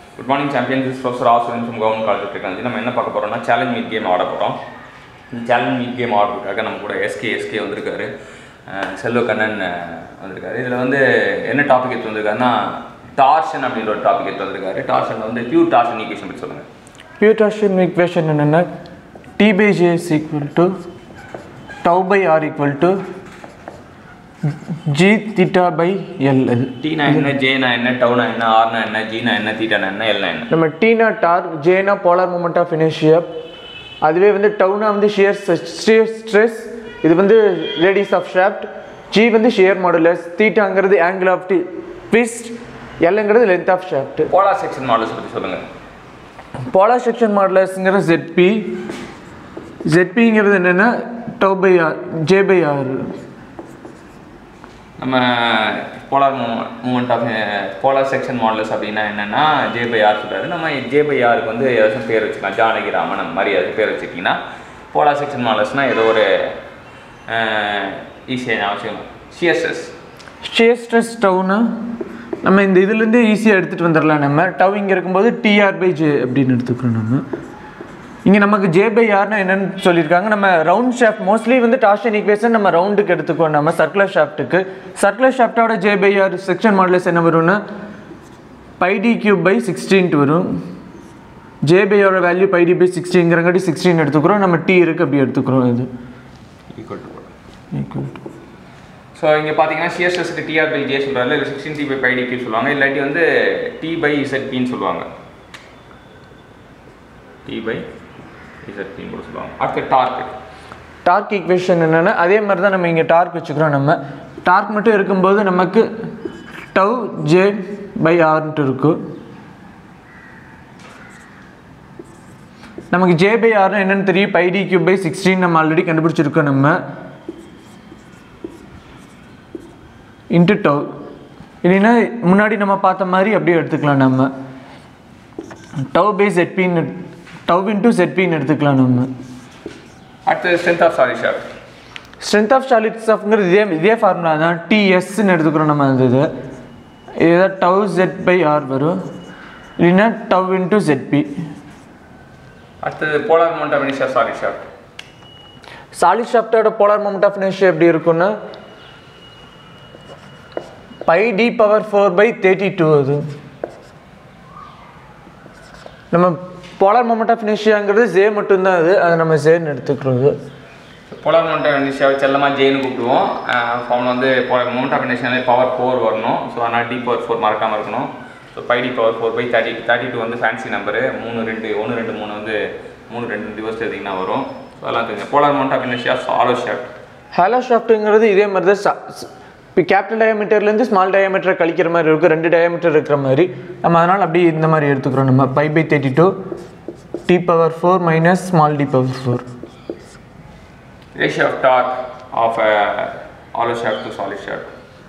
good morning champion this professor Asuran from government college of technology நம்ம என்ன பார்க்க போகிறோம்னா சேலஞ்ச் மீட் கேம் ஆட போகிறோம் இந்த சேலஞ்ச் மீட் கேம் ஆடுறதுக்காக நம்ம கூட எஸ்கே எஸ்கே வந்திருக்காரு அஹ் செல்வ கண்ணன் அஹ், வந்திருக்காரு இதில் வந்து என்ன டாபிக் எடுத்து வந்திருக்காருன்னா டார்ஷன் அப்படின்ற ஒரு டாபிக் எடுத்து வந்திருக்காரு டார்ஷன் வந்து பியூர் டார்ஷன் ஈக்குவேஷன் பற்றி சொல்லுங்கள் Peter-Shin equation என்னென்னா t by j is equal to tau by r equal to g theta by ll டீனா என்ன ஜேனா என்ன டவுனா என்ன ஆர்னா என்ன ஜீனா என்ன தீட்டானா என்ன எல்னா என்ன நம்ம டீனா டார் ஜேனா போலார் மூமெண்ட் ஆஃப் இனர்ஷியா அதுவே வந்து டவுனா வந்து ஷியர் ஷியர் ஸ்ட்ரெஸ் இது வந்து ரேடியஸ் ஆஃப் ஷாஃப்ட் ஜி வந்து ஷியர் மாடுலஸ் தீட்டாங்கிறது ஆங்கிள் ஆஃப் டி ட்விஸ்ட் எல்லுங்கிறது length of shaft polar section models பற்றி சொல்லுங்கள் போலார் செக்ஷன் மாடுலஸ்ங்கிறது ZP ZPங்கிறது என்னென்னா tau by R J by R நம்ம polar moment of polar section models அப்படின்னா என்னென்னா ஜே பை ஆர் சொல்கிறாரு நம்ம ஜே பை ஆருக்கு வந்து ஏதாச்சும் பேர் வச்சுக்கலாம் ஜானகி ராமன் அந்த மாதிரி ஏதாச்சும் பேர் வச்சுக்கிட்டிங்கன்னா போலார் செக்ஷன் மாடல்ஸ்னால் ஏதோ ஒரு ஈஸியாக அவசியம் சிஎஸ்எஸ் ஷியர் ஸ்ட்ரெஸ் டவுனா நம்ம இந்த இதுலேருந்து ஈஸியாக எடுத்துகிட்டு வந்துடலாம் நம்ம டவ் இங்கே இருக்கும்போது டிஆர் பை ஜே அப்படின்னு எடுத்துக்கிறோம் நம்ம இங்கே நமக்கு ஜே பை ஆர்னா என்னன்னு சொல்லியிருக்காங்க நம்ம ரவுண்ட் ஷாஃப்ட் மோஸ்ட்லி வந்து டார்ஷன் ஈக்குவேஷன் நம்ம ரவுண்டுக்கு எடுத்துக்குவோம் நம்ம சர்க்குலர் ஷாஃப்ட்டுக்கு சர்க்குலர் ஷாஃப்ட்டோட J by R section modulus என்ன வரும்னா பை டி கியூப் பை சிக்ஸ்டீன்ட்டு வரும் ஜே பையோட வேல்யூ பை டி பை சிக்ஸ்டீங்கிறங்காட்டி சிக்ஸ்டீன் எடுத்துக்கிறோம் நம்ம டி இருக்குது அப்படி எடுத்துக்கிறோம் இது ஈக்குவல் டு ஈக்குவல் ஸோ இங்கே பார்த்தீங்கன்னா சிஎஸ்எஸ்க்கு டிஆர் பை ஜே சொல்கிறாரு இல்லை சிக்ஸ்டீன் டி பை பை டிக்கு சொல்லுவாங்க இல்லாட்டி வந்து டி பை இசட்பின்னு சொல்லுவாங்க டி பை இசட்பின்னு கூட சொல்லுவாங்க அடுத்து டார்க் டார்க் ஈக்குவேஷன் என்னென்னா அதே மாதிரி தான் நம்ம இங்கே டார்க் வச்சுக்கிறோம் நம்ம டார்க் மட்டும் இருக்கும்போது நமக்கு டவ் ஜே பை ஆர்ன்ட்டு இருக்கும் நமக்கு ஜே பை ஆர்னு என்னன்னு தெரியும் pi D cube by sixteen நம்ம ஆல்ரெடி கண்டுபிடிச்சிருக்கோம் நம்ம இன்ட்டு டவ் இல்லைன்னா முன்னாடி நம்ம பார்த்த மாதிரி அப்படியே எடுத்துக்கலாம் நம்ம டவ் பை ZP-ன்னு டவ் இன்ட்டு ZP-ன்னு எடுத்துக்கலாம் நம்ம அடுத்து strength of sorry shaft strength of solid ஸ்டஃப்ங்கிறது இதே இதே ஃபார்முலா தான் டிஎஸ்ன்னு எடுத்துக்கிறோம் நம்ம அந்த இது இதுதான் டவ் ஜெட் பை ஆர் வரும் இல்லைன்னா டவ் இன்ட்டு ஜெட்பி அடுத்தது போலார் மவுண்ட் ஆஃப் இனிஷியா சாரி ஷாப் சாலிட் ஷாஃப்டோட போலார் மொமெண்ட் ஆஃப் இனர்ஷியா எப்படி இருக்கும்னா pi D power four by thirty two அது நம்ம போலார் மொமெண்ட் ஆஃப் இனர்ஷியாங்கிறது ஜே மட்டும்தான் அது அதை நம்ம ஜேன்னு எடுத்துக்கிறது போலார் மவுண்ட் ஆஃப் இனிஷியாவை செல்லமாக ஜேன்னு கூப்பிடுவோம் ஃபார்மில் வந்து போலார் மவுண்ட் ஆஃப் இனிஷியாலே பவர் ஃபோர் வரணும் ஸோ அதனால் டி பவர் ஃபோர் மறக்காமல் இருக்கணும் so pi D power four by thirty thirty two வந்து ஃபேன்சி நம்பரு மூணு ரெண்டு ஒன்று ரெண்டு மூணு வந்து மூணு ரெண்டு டிவர்ஸ் எடுத்திங்கன்னா வரும் ஸோ அதெல்லாம் தெரியும் போலார் மவுண்ட் ஆஃப் இனிஷியா ஆலோ ஷாஃப்ட் ஹேலோ ஷாஃப்ட்டுங்கிறது இதே மாதிரி தான் இப்போ கேபிட்டல் டயாமீட்டர்லேருந்து ஸ்மால் டயாமீட்டரை கழிக்கிற மாதிரி இருக்கும் ரெண்டு டயாமீட்டர் இருக்கிற மாதிரி நம்ம அதனால் அப்படியே இந்த மாதிரி எடுத்துக்கிறோம் நம்ம pi by thirty two D power four minus small D power four ratio of torque of hollow shaft to solid shaft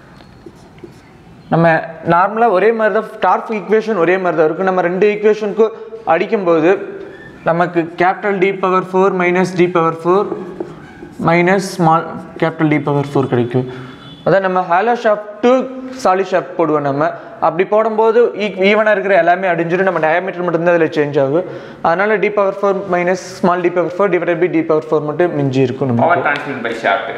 நம்ம நார்மலாக ஒரே மாதிரி தான் டார்க் ஈக்குவேஷன் ஒரே மாதிரி தான் இருக்கும் நம்ம ரெண்டு ஈக்குவேஷனுக்கும் அடிக்கும்போது நமக்கு capital D power four minus D power four minus small capital D power four கிடைக்கும் அதான் நம்ம hollow shaft to solid shaft போடுவோம் நம்ம அப்படி போடும்போது ஈவனாக இருக்கிற எல்லாமே அடிஞ்சிடும் நம்ம டயாமீட்டர் மட்டும்தான் அதில் சேஞ்ச் ஆகும் அதனால D power four minus small D power four divide by D power four மட்டும் மிஞ்சி இருக்கும் நம்ம power transmit by shaft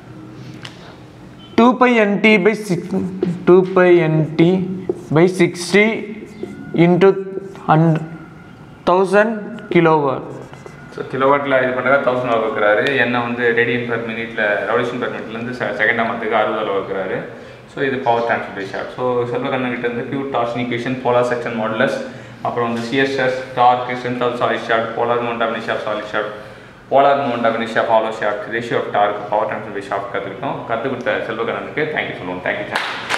two pi NT by six two pi NT by sixty into hundred thousand kilowatt so கிலோவாட்டில் இது பண்ணுறதா thousand அளவு வைக்கிறாரு எண்ணெய் வந்து ரேடியன் பெர் மினிட்ல ரெவல்யூஷன் பெர் மினிட்லேருந்து செகண்டாக மத்துக்கு அறுபது அளவு வைக்கிறாரு ஸோ இது power transmit shaft so Selvakannan இருந்து pure torsion equation polar section modulus அப்புறம் வந்து CSS torque strength of solid shaft polar mount of நிஷாப் solid shaft polar mount of நிஷாப் hollow shaft ratio of torque power transmit shaft கற்றுக்கிட்டோம் கற்றுக் கொடுத்த செல்வகண்ணனுக்கு thank you சொல்லுவோம் தேங்க்யூ தேங்க்யூ